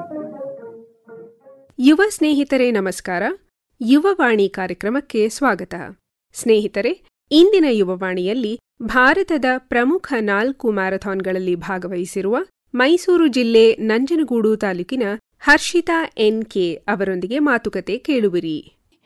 ಯುವ ಸ್ನೇಹಿತರೆ ನಮಸ್ಕಾರ ಯುವವಾಣಿ ಕಾರ್ಯಕ್ರಮಕ್ಕೆ ಸ್ವಾಗತ ಸ್ನೇಹಿತರೆ ಇಂದಿನ ಯುವವಾಣಿಯಲ್ಲಿ ಭಾರತದ ಪ್ರಮುಖ ನಾಲ್ಕು ಮ್ಯಾರಥಾನ್ಗಳಲ್ಲಿ ಭಾಗವಹಿಸಿರುವ ಮೈಸೂರು ಜಿಲ್ಲೆ ನಂಜನಗೂಡು ತಾಲೂಕಿನ ಹರ್ಷಿತಾ ಎನ್ಕೆ ಅವರೊಂದಿಗೆ ಮಾತುಕತೆ ಕೇಳುವಿರಿ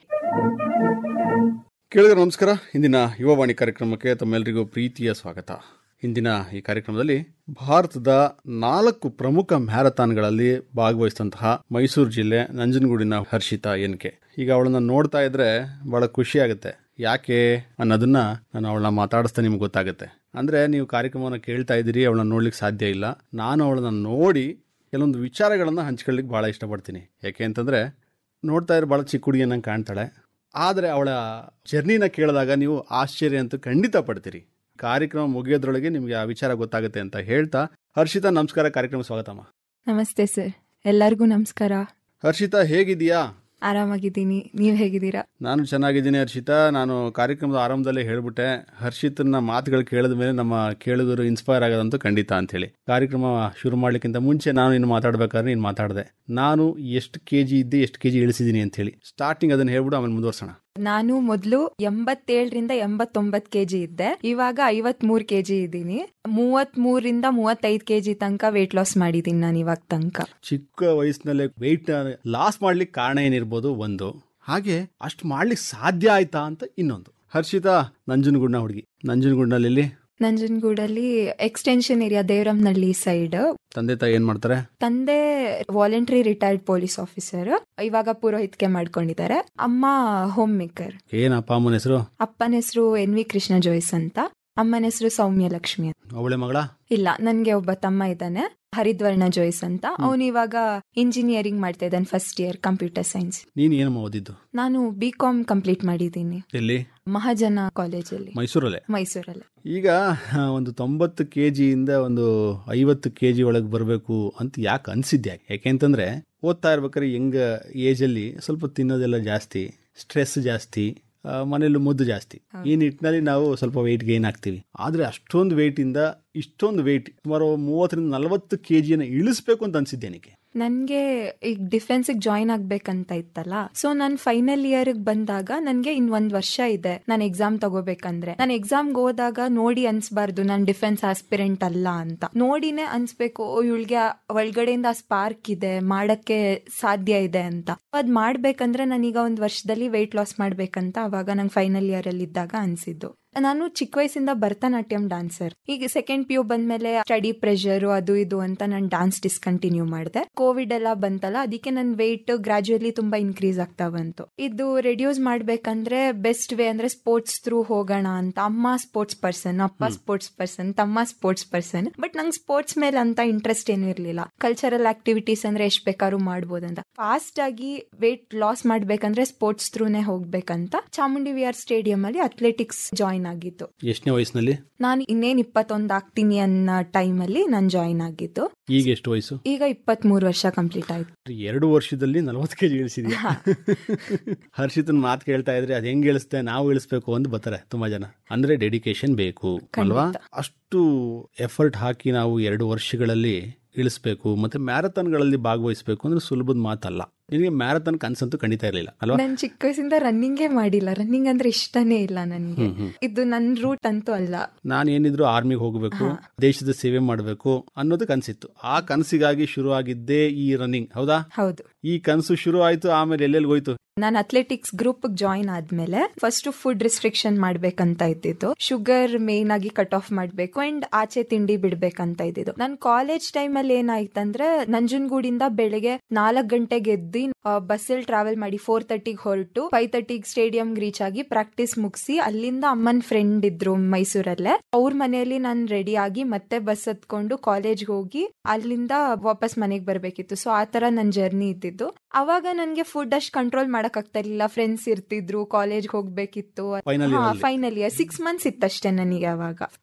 ಕೇಳಿದ್ರೆ ನಮಸ್ಕಾರ ಇಂದಿನ ಯುವವಾಣಿ ಕಾರ್ಯಕ್ರಮಕ್ಕೆ ತಮ್ಮೆಲ್ಲರಿಗೂ ಪ್ರೀತಿಯ ಸ್ವಾಗತ ಇಂದಿನ ಈ ಕಾರ್ಯಕ್ರಮದಲ್ಲಿ ಭಾರತದ ನಾಲ್ಕು ಪ್ರಮುಖ ಮ್ಯಾರಥಾನ್ಗಳಲ್ಲಿ ಭಾಗವಹಿಸಿದಂತಹ ಮೈಸೂರು ಜಿಲ್ಲೆ ನಂಜನಗೂಡಿನ ಹರ್ಷಿತಾ ಎನ್ಕೆ ಈಗ ಅವಳನ್ನ ನೋಡ್ತಾ ಇದ್ರೆ ಬಹಳ ಖುಷಿ ಆಗುತ್ತೆ ಯಾಕೆ ಅನ್ನೋದನ್ನ ನಾನು ಅವಳನ್ನ ಮಾತಾಡಿಸ್ತಾ ನಿಮ್ಗೆ ಗೊತ್ತಾಗುತ್ತೆ ಅಂದ್ರೆ ನೀವು ಕಾರ್ಯಕ್ರಮವನ್ನು ಕೇಳ್ತಾ ಇದ್ದೀರಿ ಅವಳನ್ನ ನೋಡ್ಲಿಕ್ಕೆ ಸಾಧ್ಯ ಇಲ್ಲ ನಾನು ಅವಳನ್ನ ನೋಡಿ ಕೆಲವೊಂದು ವಿಚಾರಗಳನ್ನ ಹಂಚ್ಕೊಳ್ಳಿಕ್ಕೆ ಬಹಳ ಇಷ್ಟಪಡ್ತೀನಿ ಯಾಕೆ ಅಂತಂದ್ರೆ ನೋಡ್ತಾ ಇದ್ರೆ ಬಹಳ ಚಿಕ್ಕ ಹುಡುಗಿ ನಂಗೆ ಕಾಣ್ತಾಳೆ ಆದರೆ ಅವಳ ಜರ್ನಿನ ಕೇಳಿದಾಗ ನೀವು ಆಶ್ಚರ್ಯ ಅಂತೂ ಖಂಡಿತ ಪಡ್ತೀರಿ ಕಾರ್ಯಕ್ರಮ ಮುಗಿಯೋದ್ರೊಳಗೆ ನಿಮಗೆ ಆ ವಿಚಾರ ಗೊತ್ತಾಗುತ್ತೆ ಅಂತ ಹೇಳ್ತಾ ಹರ್ಷಿತಾ ನಮಸ್ಕಾರ ಕಾರ್ಯಕ್ರಮ ಸ್ವಾಗತಮ್ಮ ನಮಸ್ತೆ ಸರ್ ಎಲ್ಲರಿಗೂ ನಮಸ್ಕಾರ ಹರ್ಷಿತಾ ಹೇಗಿದೀಯಾ ಆರಾಮಾಗಿದ್ದೀನಿ ನೀವು ಹೇಗಿದ್ದೀರಾ ನಾನು ಚೆನ್ನಾಗಿದ್ದೀನಿ ಹರ್ಷಿತಾ ನಾನು ಕಾರ್ಯಕ್ರಮದ ಆರಂಭದಲ್ಲೇ ಹೇಳ್ಬಿಟ್ಟೆ ಹರ್ಷಿತನ ಮಾತುಗಳು ಕೇಳಿದ ಮೇಲೆ ನಮ್ಮ ಕೇಳುಗರು ಇನ್ಸ್ಪೈರ್ ಆಗೋದಂತೂ ಖಂಡಿತ ಅಂತ ಹೇಳಿ ಕಾರ್ಯಕ್ರಮ ಶುರು ಮಾಡ್ಲಿಕ್ಕಿಂತ ಮುಂಚೆ ನಾನು ಇನ್ನು ಮಾತಾಡ್ಬೇಕಾದ್ರೆ ನೀನು ಮಾತಾಡಿದೆ ನಾನು ಎಷ್ಟು ಕೆ ಜಿ ಇದ್ದೆ ಎಷ್ಟು ಕೆ ಜಿ ಇಳಿಸಿದ್ದೀನಿ ಅಂತ ಹೇಳಿ ಸ್ಟಾರ್ಟಿಂಗ್ ಅದನ್ನ ಹೇಳ್ಬಿಟ್ಟು ಆಮೇಲೆ ಮುಂದುವರ್ಸೋಣ ನಾನು ಮೊದಲು ಎಂಬತ್ತೇಳರಿಂದ ಎಂಬತ್ತೊಂಬತ್ ಕೆಜಿ ಇದ್ದೆ ಇವಾಗ ಐವತ್ ಮೂರ್ ಕೆಜಿ ಇದ್ದೀನಿ ಮೂವತ್ ಮೂರಿಂದ ಮೂವತ್ತೈದು ಕೆಜಿ ತನಕ ವೇಟ್ ಲಾಸ್ ಮಾಡಿದ್ದೀನಿ ನಾನು ಇವಾಗ ತನಕ ಚಿಕ್ಕ ವಯಸ್ಸಿನಲ್ಲೇ ವೆಯ್ಟ್ ಲಾಸ್ ಮಾಡ್ಲಿಕ್ಕೆ ಕಾರಣ ಏನಿರ್ಬೋದು ಒಂದು ಹಾಗೆ ಅಷ್ಟು ಮಾಡ್ಲಿಕ್ಕೆ ಸಾಧ್ಯ ಆಯ್ತಾ ಅಂತ ಇನ್ನೊಂದು ಹರ್ಷಿತಾ ನಂಜನಗೂಡ್ನ ಹುಡುಗಿ ನಂಜನಗೂಡ್ನಲ್ಲಿ ನಂಜನಗೂಡಲ್ಲಿ ಎಕ್ಸ್ಟೆನ್ಷನ್ ಏರಿಯಾ ದೇವರಮ್ನಳ್ಳಿ ಸೈಡ್ ತಂದೆ ತಾಯಿ ಏನ್ ಮಾಡ್ತಾರೆ ತಂದೆ ವಾಲಂಟ್ರಿ ರಿಟೈರ್ಡ್ ಪೊಲೀಸ್ ಆಫೀಸರ್ ಇವಾಗ ಪುರೋಹಿತ್ಗೆ ಮಾಡ್ಕೊಂಡಿದ್ದಾರೆ ಅಮ್ಮ ಹೋಮ್ ಮೇಕರ್ ಏನ್ ಅಪ್ಪ ಅಮ್ಮನ ಹೆಸರು ಅಪ್ಪನ ಹೆಸರು ಎನ್ ವಿ ಕೃಷ್ಣ ಜೋಯ್ಸ್ ಅಂತ ಅಮ್ಮನ ಹೆಸರು ಸೌಮ್ಯ ಲಕ್ಷ್ಮಿ ಅಂತ ಅವಳೆ ಮಗಳ ಇಲ್ಲ ನನ್ಗೆ ಒಬ್ಬ ತಮ್ಮ ಇದ್ದಾನೆ ಹರಿದ್ವರ್ಣ ಜೋಯ್ಸ್ ಅಂತ ಅವನು ಇವಾಗ ಇಂಜಿನಿಯರಿಂಗ್ ಮಾಡ್ತಾ ಇದ್ದಾನೆ ಫಸ್ಟ್ ಇಯರ್ ಕಂಪ್ಯೂಟರ್ ಸೈನ್ಸ್ ನೀನ್ ಏನಮ್ಮ ಓದಿದ್ದು ನಾನು ಬಿ ಕಾಮ್ ಕಂಪ್ಲೀಟ್ ಮಾಡಿದ್ದೀನಿ ಎಲ್ಲಿ ಮಹಾಜನ ಕಾಲೇಜಲ್ಲಿ ಮೈಸೂರಲ್ಲೇ ಮೈಸೂರಲ್ಲಿ ಈಗ ಆ, ಒಂದು ತೊಂಬತ್ತು ಕೆ ಜಿಯಿಂದ ಒಂದು ಐವತ್ತು ಕೆ ಜಿ ಒಳಗೆ ಬರಬೇಕು ಅಂತ ಯಾಕೆ ಅನ್ಸಿದ್ದೆ ಯಾಕೆ ಅಂತಂದ್ರೆ ಓದ್ತಾ ಇರ್ಬೇಕಾದ್ರೆ ಯಂಗ್ ಏಜಲ್ಲಿ ಸ್ವಲ್ಪ ತಿನ್ನೋದೆಲ್ಲ ಜಾಸ್ತಿ ಸ್ಟ್ರೆಸ್ ಜಾಸ್ತಿ ಆ, ಮನೇಲಿ ಮುದ್ದು ಜಾಸ್ತಿ ಈ ನಿಟ್ಟಿನಲ್ಲಿ ನಾವು ಸ್ವಲ್ಪ ವೆಯ್ಟ್ ಗೈನ್ ಆಗ್ತೀವಿ ಆದ್ರೆ ಅಷ್ಟೊಂದು ವೆಯ್ಟ್ ಇಂದ ಇಷ್ಟೊಂದು ವೆಯ್ಟ್ ಸುಮಾರು ಮೂವತ್ತರಿಂದ ನಲವತ್ತು ಕೆ ಜಿಯನ್ನು ಇಳಿಸ್ಬೇಕು ಅಂತ ಅನ್ಸಿದ್ದೆ ನನಗೆ ನನ್ಗೆ ಈಗ ಡಿಫೆನ್ಸ್ ಜಾಯ್ನ್ ಆಗ್ಬೇಕಂತ ಇತ್ತಲ್ಲ ಸೊ ನಾನು ಫೈನಲ್ ಇಯರ್ ಬಂದಾಗ ನನ್ಗೆ ಇನ್ ಒಂದ್ ವರ್ಷ ಇದೆ ನಾನು ಎಕ್ಸಾಮ್ ತಗೋಬೇಕಂದ್ರೆ ನಾನು ಎಕ್ಸಾಮ್ಗೆ ಹೋದಾಗ ನೋಡಿ ಅನ್ಸ್ಬಾರ್ದು ನಾನು ಡಿಫೆನ್ಸ್ ಆಸ್ಪಿರೆಂಟ್ ಅಲ್ಲ ಅಂತ ನೋಡಿನೇ ಅನ್ಸ್ಬೇಕು ಓ ಇವಳಿಗೆ ಒಳಗಡೆಯಿಂದ ಸ್ಪಾರ್ಕ್ ಇದೆ ಮಾಡಕ್ಕೆ ಸಾಧ್ಯ ಇದೆ ಅಂತ ಅದ್ ಮಾಡ್ಬೇಕಂದ್ರೆ ನಾನೀಗ ಒಂದ್ ವರ್ಷದಲ್ಲಿ ವೆಯ್ಟ್ ಲಾಸ್ ಮಾಡ್ಬೇಕಂತ ಅವಾಗ ನಂಗೆ ಫೈನಲ್ ಇಯರ್ ಅಲ್ಲಿ ಇದ್ದಾಗ ಅನ್ಸಿದ್ದು ನಾನು ಚಿಕ್ಕ ವಯಸ್ಸಿಂದ ಭರತನಾಟ್ಯಂ ಡಾನ್ಸರ್ ಈಗ ಸೆಕೆಂಡ್ ಪಿ ಯು ಬಂದ್ಮೇಲೆ ಸ್ಟಡಿ ಪ್ರೆಷರ್ ಅದು ಇದು ಅಂತ ನಾನು ಡಾನ್ಸ್ ಡಿಸ್ಕಂಟಿನ್ಯೂ ಮಾಡಿದೆ ಕೋವಿಡ್ ಎಲ್ಲ ಬಂತಲ್ಲ ಅದಕ್ಕೆ ನನ್ನ ವೆಯ್ಟ್ ಗ್ರಾಜುಯಲಿ ತುಂಬಾ ಇನ್ಕ್ರೀಸ್ ಆಗ್ತಾ ಬಂತು ಇದು ರೆಡ್ಯೂಸ್ ಮಾಡ್ಬೇಕಂದ್ರೆ ಬೆಸ್ಟ್ ವೇ ಅಂದ್ರೆ ಸ್ಪೋರ್ಟ್ಸ್ ಥ್ರೂ ಹೋಗೋಣ ಅಂತ ಅಮ್ಮ ಸ್ಪೋರ್ಟ್ಸ್ ಪರ್ಸನ್ ಅಪ್ಪ ಸ್ಪೋರ್ಟ್ಸ್ ಪರ್ಸನ್ ತಮ್ಮ ಸ್ಪೋರ್ಟ್ಸ್ ಪರ್ಸನ್ ಬಟ್ ನಂಗೆ ಸ್ಪೋರ್ಟ್ಸ್ ಮೇಲೆ ಅಂತ ಇಂಟ್ರೆಸ್ಟ್ ಏನೂ ಇರ್ಲಿಲ್ಲ ಕಲ್ಚರಲ್ ಆಕ್ಟಿವಿಟೀಸ್ ಅಂದ್ರೆ ಎಷ್ಟ್ ಬೇಕಾದ್ರೂ ಮಾಡ್ಬೋದಂತ ಫಾಸ್ಟ್ ಆಗಿ ವೇಟ್ ಲಾಸ್ ಮಾಡ್ಬೇಕಂದ್ರೆ ಸ್ಪೋರ್ಟ್ಸ್ ಥ್ರೂನೇ ಹೋಗ್ಬೇಕಂತ ಚಾಮುಂಡಿ ವಿಆರ್ ಸ್ಟೇಡಿಯಂ ಅಲ್ಲಿ ಅಥ್ಲೆಟಿಕ್ಸ್ ಜಾಯ್ನ್ ಆಗಿದ್ದು ಎಷ್ಟನೇ ವಯಸ್ಸಿನಲ್ಲಿ ನಾನು ಇನ್ನೇನ್ ಇಪ್ಪತ್ತೊಂದು ಆಗ್ತೀನಿ ಅನ್ನೋ ಟೈಮ್ ಅಲ್ಲಿ ನಾನು ಜಾಯ್ನ್ ಆಗಿದ್ದು ಈಗ ಎಷ್ಟು ವಯಸ್ಸು ಈಗ ಇಪ್ಪತ್ತ್ ಮೂರು ವರ್ಷ ಕಂಪ್ಲೀಟ್ ಆಯ್ತು ಎರಡು ವರ್ಷದಲ್ಲಿ ನಲವತ್ತು ಕೆಜಿ ಇಳಿಸಿದ್ಯಾ ಹರ್ಷಿತನ್ ಮಾತು ಕೇಳ್ತಾ ಇದ್ರೆ ಅದ್ ಹೆಂಗ್ ಇಳಿಸ್ತೆ ನಾವು ಇಳಿಸ್ಬೇಕು ಅಂತ ಬರ್ತಾರೆ ತುಂಬಾ ಜನ ಅಂದ್ರೆ ಡೆಡಿಕೇಶನ್ ಬೇಕು ಅಲ್ವಾ ಅಷ್ಟು ಎಫರ್ಟ್ ಹಾಕಿ ನಾವು ಎರಡು ವರ್ಷಗಳಲ್ಲಿ ಇಳಿಸ್ಬೇಕು ಮತ್ತೆ ಮ್ಯಾರಥಾನ್ಗಳಲ್ಲಿ ಭಾಗವಹಿಸಬೇಕು ಅಂದ್ರೆ ಸುಲಭದ ಮಾತಲ್ಲ ನಿನಗೆ ಮ್ಯಾರಥಾನ್ ಕನ್ಸಂತೂ ಖಂಡಿತ ಇರಲಿಲ್ಲ ಅಲ್ವಾ ನಾನು ಚಿಕ್ಕ ವಯಸ್ಸಿಂದ ರನ್ನಿಂಗೇ ಮಾಡಿಲ್ಲ ರನ್ನಿಂಗ್ ಅಂದ್ರೆ ಇಷ್ಟನೇ ಇಲ್ಲ ನನಗೆ ಇದು ನನ್ನ ರೂಟ್ ಅಂತೂ ಅಲ್ಲ ನಾನು ಏನಿದ್ರು ಆರ್ಮಿಗೆ ಹೋಗಬೇಕು ದೇಶದ ಸೇವೆ ಮಾಡಬೇಕು ಅನ್ನೋದು ಕನ್ಸಿತ್ತು ಆ ಕನಸಿಗಾಗಿ ಶುರು ಆಗಿದ್ದೇ ಈ ರನ್ನಿಂಗ್ ಹೌದಾ ಹೌದು ಈ ಕನಸು ಶುರು ಆಯ್ತು ಆಮೇಲೆ ಎಲ್ಲೆಲ್ಲಿ ಹೋಯ್ತು ನಾನು ಅಥ್ಲೆಟಿಕ್ಸ್ ಗ್ರೂಪ್ ಜಾಯ್ನ್ ಆದ್ಮೇಲೆ ಫಸ್ಟ್ ಫುಡ್ ರಿಸ್ಟ್ರಿಕ್ಷನ್ ಮಾಡ್ಬೇಕಂತ ಇದ್ದಿದ್ದು ಶುಗರ್ ಮೇನ್ ಆಗಿ ಕಟ್ ಆಫ್ ಮಾಡ್ಬೇಕು ಅಂಡ್ ಆಚೆ ತಿಂಡಿ ಬಿಡ್ಬೇಕಂತ ಇದ್ದಿದ್ದು ನನ್ ಕಾಲೇಜ್ ಟೈಮ್ ಅಲ್ಲಿ ಏನಾಯ್ತಂದ್ರೆ ನಂಜನಗೂಡಿಂದ ಬೆಳಿಗ್ಗೆ ನಾಲ್ಕ್ ಗಂಟೆಗೆ ಎದ್ದು ಬಸ್ಸಲ್ಲಿ ಟ್ರಾವೆಲ್ ಮಾಡಿ ಫೋರ್ ತರ್ಟಿಗೆ ಹೊರಟು ಫೈವ್ ತರ್ಟಿಗೆ ಸ್ಟೇಡಿಯಂ ರೀಚ್ ಆಗಿ ಪ್ರಾಕ್ಟೀಸ್ ಮುಗಿಸಿ ಅಲ್ಲಿಂದ ಅಮ್ಮನ್ ಫ್ರೆಂಡ್ ಇದ್ರು ಮೈಸೂರಲ್ಲೇ ಅವ್ರ ಮನೆಯಲ್ಲಿ ನಾನು ರೆಡಿ ಆಗಿ ಮತ್ತೆ ಬಸ್ ಹತ್ಕೊಂಡು ಕಾಲೇಜ್ಗೆ ಹೋಗಿ ಅಲ್ಲಿಂದ ವಾಪಸ್ ಮನೆಗೆ ಬರ್ಬೇಕಿತ್ತು ಸೊ ಆ ತರ ನನ್ ಜರ್ನಿ ಇದ್ದಿದ್ದು ಅವಾಗ ನನ್ಗೆ ಫುಡ್ ಅಷ್ಟು ಕಂಟ್ರೋಲ್ ಮಾಡಕ್ ಆಗ್ತಾ ಇರ್ಲಿಲ್ಲ ಫ್ರೆಂಡ್ಸ್ ಇರ್ತಿದ್ರು ಕಾಲೇಜ್ಗೆ ಹೋಗ್ಬೇಕಿತ್ತು Final year ಅಲ್ಲಿ. ಫೈನಲ್ ಇಯರ್ ಸಿಕ್ಸ್ ಮಂತ್ಸ್ ಇತ್ತಷ್ಟೇ ನನಗೆ ಅವಾಗ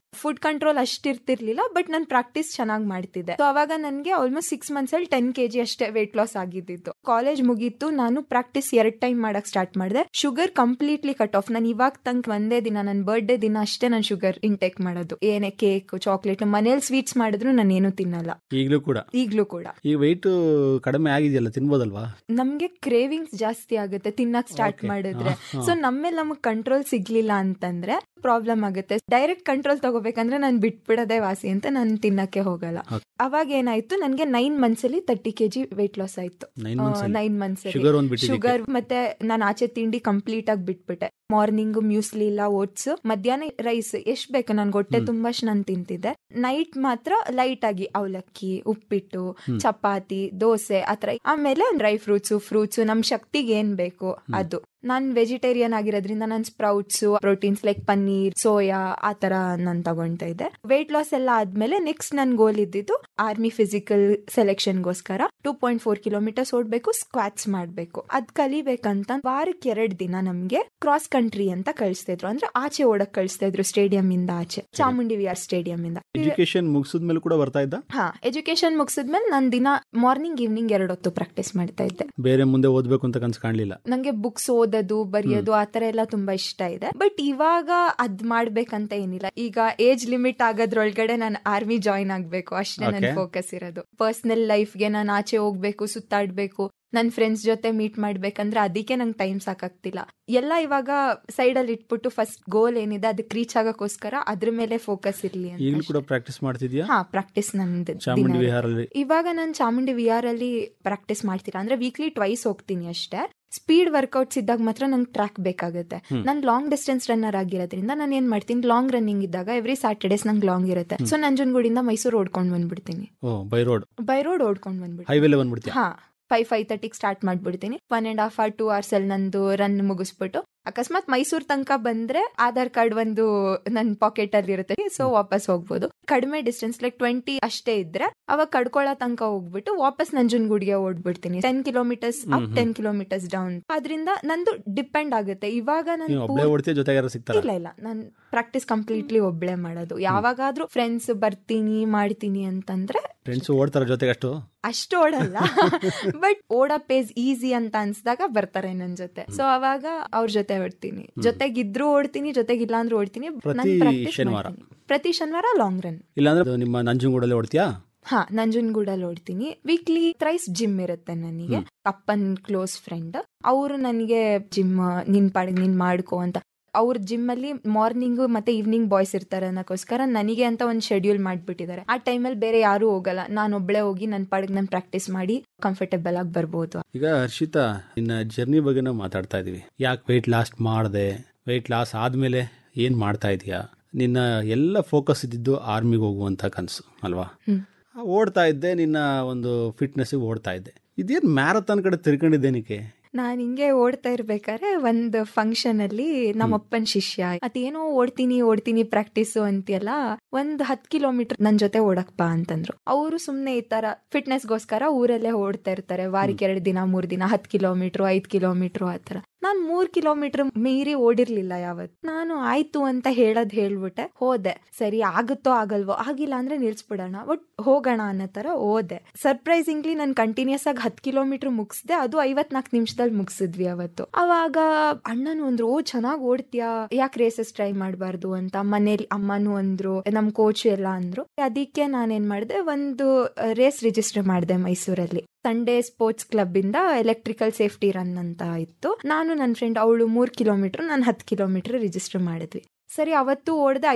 ಫುಡ್ ಕಂಟ್ರೋಲ್ ಅಷ್ಟಿರ್ತಿರ್ಲಿಲ್ಲ ಬಟ್ ನಾನು ಪ್ರಾಕ್ಟೀಸ್ ಚೆನ್ನಾಗಿ ಮಾಡ್ತಿದ್ದೆ ಸೊ ಅವಾಗ ನನಗೆ ಆಲ್ಮೋಸ್ಟ್ ಸಿಕ್ಸ್ ಮಂತ್ಸ್ ಅಲ್ಲಿ ಟೆನ್ ಕೆ ಜಿ ಅಷ್ಟೇ ವೇಟ್ ಲಾಸ್ ಆಗಿದ್ದು ಕಾಲೇಜ್ ಮುಗೀತು ನಾನು ಪ್ರಾಕ್ಟೀಸ್ ಎರಡ್ ಟೈಮ್ ಮಾಡಕ್ ಸ್ಟಾರ್ಟ್ ಮಾಡಿದೆ ಶುಗರ್ ಕಂಪ್ಲೀಟ್ಲಿ ಕಟ್ ಆಫ್ ನಾನು ಇವಾಗ ತನಕ ಒಂದೇ ದಿನ ನನ್ನ ಬರ್ಡೇ ದಿನ ಅಷ್ಟೇ ನಾನು ಶುಗರ್ ಇಂಟೇಕ್ ಮಾಡೋದು ಏನೇ ಕೇಕ್ ಚಾಕ್ಲೇಟ್ ಮನೇಲಿ ಸ್ವೀಟ್ಸ್ ಮಾಡಿದ್ರು ನಾನು ಏನು ತಿನ್ನಲ್ಲ ಈಗಲೂ ಕೂಡ ಈಗ್ಲೂ ಕೂಡ ಈ ವೆಯ್ಟ್ ಕಡಿಮೆ ಆಗಿದೆಯಲ್ಲ ತಿನ್ಬೋದಲ್ವಾ ನಮ್ಗೆ ಕ್ರೇವಿಂಗ್ಸ್ ಜಾಸ್ತಿ ಆಗುತ್ತೆ ತಿನ್ನಕ್ ಸ್ಟಾರ್ಟ್ Okay. ಮಾಡಿದ್ರೆ ಹಾ, ಹಾ. ಸೊ ನಮ್ಮೇಲೆ ನಮಗ್ ಕಂಟ್ರೋಲ್ ಸಿಗ್ಲಿಲ್ಲ ಅಂತಂದ್ರೆ ಪ್ರಾಬ್ಲಮ್ ಆಗುತ್ತೆ ಡೈರೆಕ್ಟ್ ಕಂಟ್ರೋಲ್ ತಗೋಬೇಕಂದ್ರೆ ನಾನು ಬಿಟ್ಬಿಡೋದೇ ವಾಸಿ ಅಂತ ನಾನು ತಿನ್ನಕ್ಕೆ ಹೋಗಲ್ಲ Okay. ಅವಾಗ ಏನಾಯ್ತು ನನ್ಗೆ ನೈನ್ ಮಂತ್ಸ್ ಅಲ್ಲಿ ತರ್ಟಿ ಕೆಜಿ ವೇಟ್ ಲಾಸ್ ಆಯ್ತು nine months nine months sugar ಒಂದ್ ಬಿಟ್ಟಿದ್ದಕ್ಕೆ ಶುಗರ್ ಮತ್ತೆ ನಾನು ಆಚೆ ತಿಂಡಿ ಕಂಪ್ಲೀಟ್ ಆಗಿ ಬಿಟ್ಬಿಟ್ಟೆ ಮಾರ್ನಿಂಗ್ ಮ್ಯೂಸ್ಲಿ ಇಲ್ಲ ಓಟ್ಸ್ ಮಧ್ಯಾಹ್ನ ರೈಸ್ ಎಷ್ಟ್ ಬೇಕು ನನ್ಗೆ ಹೊಟ್ಟೆ ಹ್ಮ್. ತುಂಬಾ ನಾನು ತಿಂತಿದ್ದೆ ನೈಟ್ ಮಾತ್ರ ಲೈಟ್ ಆಗಿ ಅವಲಕ್ಕಿ ಉಪ್ಪಿಟ್ಟು ಹ್ಮ್. ಚಪಾತಿ ದೋಸೆ ಆತರ ಆಮೇಲೆ ಡ್ರೈ ಫ್ರೂಟ್ಸ್ ಫ್ರೂಟ್ಸ್ ನಮ್ ಶಕ್ತಿಗೆ ಏನ್ ಬೇಕು ಅದು ನಾನ್ ವೆಜಿಟೇರಿಯನ್ ಆಗಿರೋದ್ರಿಂದ ನಾನ್ sprouts proteins like paneer soya ಆತರ ನಾನ್ ತಗೊಂತಾ ಇದ್ದೆ ವೇಟ್ ಲಾಸ್ ಎಲ್ಲ ಆದ್ಮೇಲೆ ನೆಕ್ಸ್ಟ್ ನನ್ ಗೋಲ್ ಇದ್ದಿದ್ದು ಆರ್ಮಿ ಫಿಸಿಕಲ್ ಸೆಲೆಕ್ಷನ್ಗೋಸ್ಕರ ಟೂ ಪಾಯಿಂಟ್ ಫೋರ್ ಕಿಲೋಮೀಟರ್ಸ್ ಓಡ್ಬೇಕು ಸ್ಕ್ವಾಟ್ಸ್ ಮಾಡ್ಬೇಕು ಅದ್ ಕಲಿಬೇಕಂತ ವಾರಕ್ಕೆ ಎರಡ್ ದಿನ ನಮ್ಗೆ ಕ್ರಾಸ್ ಕಂಟ್ರಿ ಅಂತ ಕಳಿಸ್ತಿದ್ರು ಅಂದ್ರೆ ಆಚೆ ಓಡಕ್ ಕಳಿಸ್ತಾ ಸ್ಟೇಡಿಯಂ ಇಂದ ಆಚೆ ಚಾಮುಂಡಿ ವಿಹಾರ್ ಸ್ಟೇಡಿಯಂ ಇಂದ ಎಜುಕೇಶನ್ ಮುಗಿಸಿದ್ಮೇಲೆ ಕೂಡ ಬರ್ತಾ ಇದ್ದ ಹಾ ಎಜುಕೇಶನ್ ಮುಗಿಸಿದ್ಮೇಲೆ ನಾನ್ ದಿನ ಮಾರ್ನಿಂಗ್ ಈವ್ನಿಂಗ್ ಎರಡು ಹೊತ್ತು ಪ್ರಾಕ್ಟೀಸ್ ಮಾಡ್ತಾ ಇದ್ದೆ ಬೇರೆ ಮುಂದೆ ಓದ್ಬೇಕು ಅಂತ ಕನ್ಸು ಕಾಣ್ಲಿಲ್ಲ ನಂಗೆ ಬುಕ್ಸ್ ಓದೋದು ಬರೆಯೋದು ಆತರ ಎಲ್ಲ ತುಂಬಾ ಇಷ್ಟ ಇದೆ ಬಟ್ ಇವಾಗ ಅದ್ ಮಾಡ್ಬೇಕಂತ ಏನಿಲ್ಲ ಈಗ ಏಜ್ ಲಿಮಿಟ್ ಆಗೋದ್ರೊಳಗಡೆ ನಾನು ಆರ್ಮಿ ಜಾಯಿನ್ ಆಗ್ಬೇಕು ಅಷ್ಟೇ ನನ್ Okay. ಫೋಕಸ್ ಇರೋದು ಪರ್ಸನಲ್ ಲೈಫ್ಗೆ ನಾನು ಆಚೆ ಹೋಗ್ಬೇಕು ಸುತ್ತಾಡ್ಬೇಕು ನನ್ ಫ್ರೆಂಡ್ಸ್ ಜೊತೆ ಮೀಟ್ ಮಾಡ್ಬೇಕಂದ್ರೆ ಅದಕ್ಕೆ ನಂಗೆ ಟೈಮ್ ಸಾಕಾಗ್ತಿಲ್ಲ ಎಲ್ಲ ಇವಾಗ ಸೈಡ್ ಅಲ್ಲಿ ಇಟ್ಬಿಟ್ಟು ಫಸ್ಟ್ ಗೋಲ್ ಏನಿದೆ ಅದಕ್ಕೆ ರೀಚ್ ಆಗಕ್ಕೋಸ್ಕರ ಅದ್ರ ಮೇಲೆ ಫೋಕಸ್ ಇರ್ಲಿ ಅಂತ ಈಗಲೂ ಕೂಡ ಅಷ್ಟೇ. ಪ್ರಾಕ್ಟೀಸ್ ಮಾಡ್ತಿದ್ಯಾ ಹಾ ಪ್ರಾಕ್ಟೀಸ್ ನಂದು ಚಾಮುಂಡಿ ದಿನ ಇದೆ. ವಿಹಾರಲ್ಲಿ ಇವಾಗ ನಾನು ಚಾಮುಂಡಿ ವಿಆರ್ ಅಲ್ಲಿ ಪ್ರಾಕ್ಟೀಸ್ ಮಾಡ್ತೀರಾ ಅಂದ್ರೆ ವೀಕ್ಲಿ ಟ್ವೈಸ್ ಹೋಗ್ತೀನಿ ಅಷ್ಟೇ ಸ್ಪೀಡ್ ವರ್ಕೌಟ್ಸ್ ಇದ್ದಾಗ ಮಾತ್ರ ನಂಗೆ ಟ್ರ್ಯಾಕ್ ಬೇಕಾಗುತ್ತೆ ಹ್ಮ್. ನಾನು ಲಾಂಗ್ ಡಿಸ್ಟೆನ್ಸ್ ರನ್ನರ್ ಆಗಿರೋದ್ರಿಂದ ನಾನು ಏನ್ ಮಾಡ್ತೀನಿ ಲಾಂಗ್ ರನ್ನಿಂಗ್ ಇದ್ದಾಗ ಎವ್ರಿ ಸ್ಯಾಟರ್ಡೇಸ್ ನಂಗೆ ಲಾಂಗ್ ಇರುತ್ತೆ ಸೊ ನಂಜನಗೂಡಿಂದ ಮೈಸೂರು ಓಡ್ಕೊಂಡ್ ಬಂದ್ಬಿಡ್ತೀನಿ ಓ ಬೈ ರೋಡ್ ಬೈ ರೋಡ್ ಓಡ್ಕೊಂಡ್ ಬಂದ್ಬಿಡ್ತೀನಿ ಹೈವೇಲೆ ಬಂದ್ಬಿಡ್ತೀಯ ಹಾ ಫೈವ್ ಫೈವ್ ತರ್ಟಿಗೆ ಸ್ಟಾರ್ಟ್ ಮಾಡ್ಬಿಡ್ತೀನಿ one and half or two hours ಅಲ್ಲಿ ನಂದು ರನ್ ಮುಗಿಸ್ಬಿಟ್ಟು ಅಕಸ್ಮಾತ್ ಮೈಸೂರ್ ತನಕ ಬಂದ್ರೆ ಆಧಾರ್ ಕಾರ್ಡ್ ಒಂದು ನನ್ನ ಪಾಕೆಟ್ ಅಲ್ಲಿ ಇರುತ್ತೆ ಸೊ ವಾಪಸ್ ಹೋಗ್ಬೋದು ಕಡಿಮೆ ಡಿಸ್ಟೆನ್ಸ್ ಲೈಕ್ ಟ್ವೆಂಟಿ ಅಷ್ಟೇ ಇದ್ರೆ ಅವಾಗ ಕಡ್ಕೊಳ್ಳೋ ತನಕ ಹೋಗ್ಬಿಟ್ಟು ವಾಪಸ್ ನಂಜನಗೂಡಿಗೆ ಓಡ್ಬಿಡ್ತೀನಿ ten kilometres up hmm hmm. Ten kilometres down ಅದರಿಂದ ನಂದು ಡಿಪೆಂಡ್ ಆಗುತ್ತೆ ಇವಾಗ ನೀವು ನಾನು ಒಬ್ಳೆ ಓಡ್ತೀಯ ಜೊತೆಗೆ ಯಾರು ಸಿಗ್ತಾರ ಇಲ್ಲ ಇಲ್ಲ ನಾನು ಪ್ರಾಕ್ಟೀಸ್ ಕಂಪ್ಲೀಟ್ಲಿ ಒಬ್ಳೆ ಮಾಡೋದು ಯಾವಾಗಾದ್ರೂ ಫ್ರೆಂಡ್ಸ್ ಬರ್ತೀನಿ ಮಾಡ್ತೀನಿ ಅಂತಂದ್ರೆ ಫ್ರೆಂಡ್ಸ್ ಓಡ್ತಾರ ಜೊತೆಗೆ ಅಷ್ಟು ಅಷ್ಟು ಓಡಲ್ಲ ಬಟ್ ಓಡೋ ಪೇಸ್ ಈಸಿ ಅಂತ ಅನ್ಸ್ದಾಗ ಬರ್ತಾರೆ ನನ್ ಜೊತೆ ಸೊ ಅವಾಗ ಅವ್ರ ಜೊತೆ ಓಡ್ತೀನಿ ಜೊತೆಗಿದ್ರು ಓಡ್ತೀನಿ ಜೊತೆಗಿಲ್ಲ ಅಂದ್ರೆ ಓಡ್ತೀನಿ ಪ್ರತಿ ನಾನ್ practice ಶನಿವಾರ? ಮಾಡ್ತೀನಿ. ಪ್ರತಿ ಶನಿವಾರ ಲಾಂಗ್ ರನ್ ಇಲ್ಲಾಂದ್ರೆ ನಿಮ್ಮ ನಂಜನಗೂಡಲ್ಲಿ ಓಡ್ತೀಯಾ ಹಾ ನಂಜನಗೂಡಲ್ಲಿ ಓಡ್ತೀನಿ ವೀಕ್ಲಿ ಥ್ರೈಸ್ ಜಿಮ್ ಇರುತ್ತೆ ನನಗೆ ಅಪ್ಪನ್ ಕ್ಲೋಸ್ ಫ್ರೆಂಡ್ ಅವರು ನನಗೆ ಜಿಮ್ ನಿನ್ ಪಾಡಿಗೆ ನೀನ್ ಮಾಡ್ಕೋ ಅಂತ ಅವ್ರ ಜಿಮ್ ಅಲ್ಲಿ ಮಾರ್ನಿಂಗ್ ಮತ್ತೆ ಈವ್ನಿಂಗ್ ಬಾಯ್ಸ್ ಇರ್ತಾರೆ ಅನ್ನೋಕ್ಕೋಸ್ಕರ ನನಗೆ ಅಂತ ಒಂದು ಶೆಡ್ಯೂಲ್ ಮಾಡ್ಬಿಟ್ಟಿದ್ದಾರೆ ಆ ಟೈಮಲ್ಲಿ ಬೇರೆ ಯಾರು ಹೋಗಲ್ಲ ನಾನು ಒಬ್ಳೆ ಹೋಗಿ ನನ್ನ ಪಾಡಿಗೆ ನಾನು ಪ್ರಾಕ್ಟೀಸ್ ಮಾಡಿ ಕಂಫರ್ಟೇಬಲ್ ಆಗಿ ಬರ್ಬೋದು ಈಗ ಹರ್ಷಿತಾ ನಿನ್ನ ಜರ್ನಿ ಬಗ್ಗೆ ನಾವು ಮಾತಾಡ್ತಾ ಇದೀವಿ ಯಾಕೆ ವೆಯ್ಟ್ ಲಾಸ್ ಮಾಡಿದೆ ವೆಯ್ಟ್ ಲಾಸ್ ಆದ್ಮೇಲೆ ಏನ್ ಮಾಡ್ತಾ ಇದೀಯಾ ನಿನ್ನ ಎಲ್ಲ ಫೋಕಸ್ ಇದ್ದಿದ್ದು ಆರ್ಮಿಗೆ ಹೋಗುವಂತ ಕನಸು ಅಲ್ವಾ ಹ್ಮ್. ಓಡ್ತಾ ಇದ್ದೆ ನಿನ್ನ ಒಂದು ಫಿಟ್ನೆಸ್ಗೆ ಓಡ್ತಾ ಇದ್ದೆ ಇದೇನ್ ಮ್ಯಾರಥಾನ್ ಕಡೆ ತಿರ್ಕೊಂಡಿದ್ದೇನಿಕೆ ನಾನ್ ಹಿಂಗೆ ಓಡ್ತಾ ಇರ್ಬೇಕಾದ್ರೆ ಒಂದ್ ಫಂಕ್ಷನ್ ಅಲ್ಲಿ ನಮ್ಮಪ್ಪನ್ ಶಿಷ್ಯ ಅದೇನೋ ಓಡ್ತೀನಿ ಓಡ್ತೀನಿ ಪ್ರಾಕ್ಟೀಸು ಅಂತೀಯಲ್ಲ ಒಂದ್ ಹತ್ ಕಿಲೋಮೀಟರ್ ನನ್ ಜೊತೆ ಓಡಕ್ ಬಾ ಅಂತಂದ್ರು ಅವರು ಸುಮ್ನೆ ಈ ತರ ಫಿಟ್ನೆಸ್ ಗೋಸ್ಕರ ಊರಲ್ಲೇ ಓಡ್ತಾ ಇರ್ತಾರೆ ವಾರಕ್ಕೆ ಎರಡ್ ದಿನ ಮೂರ್ ದಿನ ಹತ್ ಕಿಲೋಮೀಟರ್ ಐದ್ ಕಿಲೋಮೀಟರ್ ಆತರ ನಾನ್ ಮೂರ್ ಕಿಲೋಮೀಟರ್ ಮೀರಿ ಓಡಿರ್ಲಿಲ್ಲ ಯಾವತ್ ನಾನು ಆಯ್ತು ಅಂತ ಹೇಳದ್ ಹೇಳ್ಬಿಟ್ಟೆ ಹೋದೆ ಸರಿ ಆಗುತ್ತೋ ಆಗಲ್ವೋ ಆಗಿಲ್ಲ ಅಂದ್ರೆ ನಿಲ್ಸ್ಬಿಡೋಣ ಬಟ್ ಹೋಗೋಣ ಅನ್ನೋ ತರ ಹೋದೆ ಸರ್ಪ್ರೈಸಿಂಗ್ಲಿ ನಾನು ಕಂಟಿನ್ಯೂಸ್ ಆಗಿ ಹತ್ ಕಿಲೋಮೀಟರ್ ಮುಗಿಸ್ದೆ ಅದು ಐವತ್ನಾಲ್ಕು ನಿಮಿಷದಲ್ಲಿ ಮುಗಿಸಿದ್ವಿ ಅವತ್ತು ಅವಾಗ ಅಣ್ಣನು ಅಂದ್ರು ಓ ಚೆನ್ನಾಗ್ ಓಡ್ತೀಯಾ ಯಾಕೆ ರೇಸಸ್ ಟ್ರೈ ಮಾಡಬಾರ್ದು ಅಂತ ಮನೇಲಿ ಅಮ್ಮನೂ ಅಂದ್ರು ನಮ್ ಕೋಚ್ ಎಲ್ಲ ಅಂದ್ರು ಅದಕ್ಕೆ ನಾನೇನ್ ಮಾಡಿದೆ ಒಂದು ರೇಸ್ ರಿಜಿಸ್ಟರ್ ಮಾಡಿದೆ ಮೈಸೂರಲ್ಲಿ ಸಂಡೇ ಸ್ಪೋರ್ಟ್ಸ್ ಕ್ಲಬ್ ಇಂದ ಎಲೆಕ್ಟ್ರಿಕಲ್ ಸೇಫ್ಟಿ ರನ್ ಅಂತ ಇತ್ತು ನಾನು ನನ್ನ ಫ್ರೆಂಡ್ ಅವಳು ಮೂರ್ ಕಿಲೋಮೀಟರ್ ನಾನು ಹತ್ತು ಕಿಲೋಮೀಟರ್ ರಿಜಿಸ್ಟರ್ ಮಾಡಿದ್ವಿ ಸರಿ ಅವತ್ತು ಓಡ್ದೆ